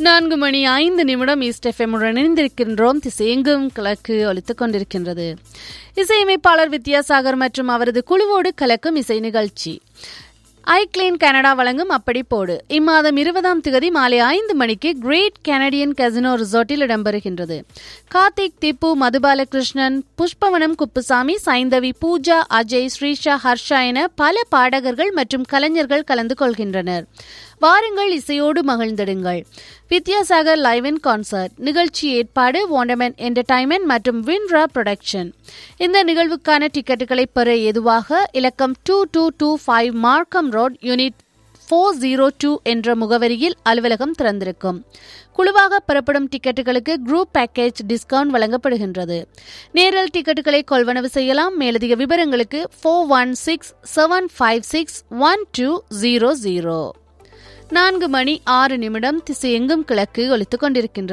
நான்கு மணி ஐந்து நிமிடம் ஈஸ்ட் எஃப்எம்முடன் இணைந்திருக்கின்றோம் திசையெங்கும் கிழக்கு ஒலித்துக் கொண்டிருக்கின்றது இசையமைப்பாளர் வித்யாசாகர் மற்றும் அவரது குழுவோடு கலக்கும் இசை நிகழ்ச்சி ஐக்ளீன் கனடா வழங்கும் அப்படி போடு இம்மாதம் இருபதாம் திகதி மாலை ஐந்து மணிக்கு கிரேட் கனடியன் கசினோ ரிசோர்ட்டில் இடம்பெறுகின்றது கார்த்திக் திப்பு மதுபாலகிருஷ்ணன் புஷ்பவனம் குப்புசாமி சைந்தவி பூஜா அஜய் ஸ்ரீஷா ஹர்ஷா என பல பாடகர்கள் மற்றும் கலைஞர்கள் கலந்து கொள்கின்றனர் வாருங்கள் இசையோடு மகிழ்ந்திடுங்கள் வித்யாசாகர் லைவ் இன் கான்சர்ட் நிகழ்ச்சி ஏற்பாடு வாண்டமென் என்டர்டைன்மெண்ட் மற்றும் வின்ரா ப்ரொடக்ஷன் இந்த நிகழ்வுக்கான டிக்கெட்டுகளை பெற எதுவாக இலக்கம் two two two five Markham road unit four zero two என்ற முகவரியில் அலுவலகம் திறந்திருக்கும் குழுவாக பெறப்படும் டிக்கெட்டுகளுக்கு குரூப் பேக்கேஜ் டிஸ்கவுண்ட் வழங்கப்படுகின்றது நேரில் டிக்கெட்டுகளை கொள்வனவு செய்யலாம் மேலதிக விவரங்களுக்கு four one six seven five six one two zero zero நான்கு மணி ஆறு நிமிடம் திசை எங்கும் கிழக்கு ஒலித்துக் கொண்டிருக்கின்றது